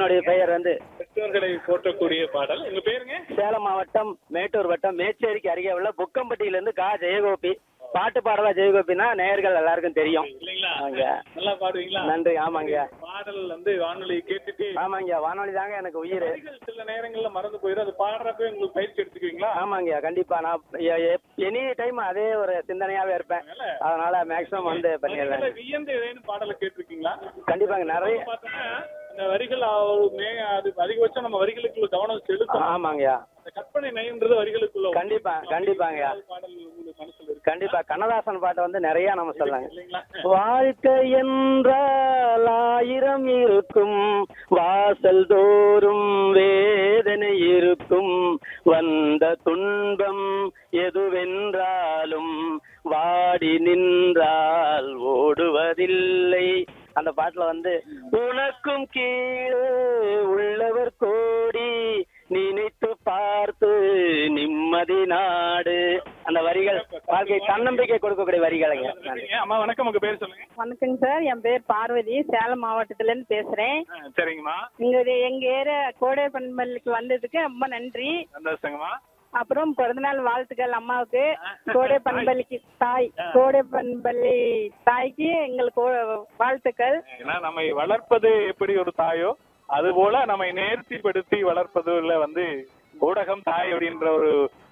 என்னுடைய பெயர் வந்து பெற்றோர்களை போற்றக்கூடிய பாடல் உங்க பேருங்க சேலம் மாவட்டம் மேட்டூர் வட்டம் மேச்சேரிக்கு அருகே உள்ள புக்கம்பட்டியிலிருந்து கா ஜெயகோபி பாட்டு பாடவா ஜெயகோபினா நேயர்கள் எல்லாருக்கும் தெரியும் இல்லைங்களா ஆமாங்க. நல்லா பாடுவீங்களா நன்றி ஆமாங்க பாடல் வந்து வானொலி கேட்டுட்டு ஆமாங்க வானொலி தாங்க எனக்கு உயிர் வரிகள் சில நேரங்கள்ல மறந்து போயிடும் அது பாடுறப்ப உங்களுக்கு பயிற்சி எடுத்துக்குவீங்களா ஆமாங்க கண்டிப்பா நான் எனி டைம் அதே ஒரு சிந்தனையாவே இருப்பேன் அதனால மேக்ஸிமம் வந்து பண்ணிடுறேன் வரிகளை வியந்து ஏதேனும் பாடலை கேட்டிருக்கீங்களா கண்டிப்பாங்க நிறைய பார்த்தோன்னா அந்த வரிகள் அவ்வளவு மே- அது அதிகபட்சம் நம்ம வரிகளுக்குள்ள கவனம் செலுத்தணும் ஆமாங்க அந்த கற்பனை நயன்றது வரிகளுக்குள்ள வரும். கண்டிப்பா கண்டிப்பாங்க பாடல் உங்களுக்கு மனசுல இருக்கு கண்டிப்பா கண்ணதாசன் பாட்டை வந்து நிறைய நம்ம சொல்லலாங்க இல்லைங்களா வாழ்க்கை என்றால் ஆயிரம் இருக்கும் வாசல் தோறும் வேதனை இருக்கும் வந்த துன்பம் எதுவென்றாலும் வாடி நின்றால் ஓடுவதில்லை அந்த பாட்டுல வந்து உனக்கும் கீழே உள்ளவர் கோடி நினைத்து பார்த்து நிம்மதி நாடு அந்த வரிகள் வாழ்க்கை தன்னம்பிக்கை கொடுக்கக்கூடிய வரிகளுங்க நன்றி. அம்மா வணக்கம் உங்க பேர் சொல்லுங்க வணக்கங்க சார் என் பேர் பார்வதி சேலம் மாவட்டத்துல இருந்து பேசுறேன் ஆ, சரிங்கம்மா இங்க இது எங்க ஏரியா கோடை பண்பலுக்கு வந்ததுக்கு ரொம்ப நன்றி சந்தோஷங்கம்மா அப்புறம் பிறந்தநாள் வாழ்த்துக்கள் அம்மாவுக்கு கோடை பண்பலிக்கு தாய் கோடை பண்பள்ளி தாய்க்கு எங்களுக்கு ஓ- வாழ்த்துக்கள் ஏன்னா நம்மை வளர்ப்பது எப்படி ஒரு தாயோ அது போல நம்மை நேர்த்திப்படுத்தி வளர்ப்பதுல வந்து ஊடகம் தாய் அப்படின்ற ஒரு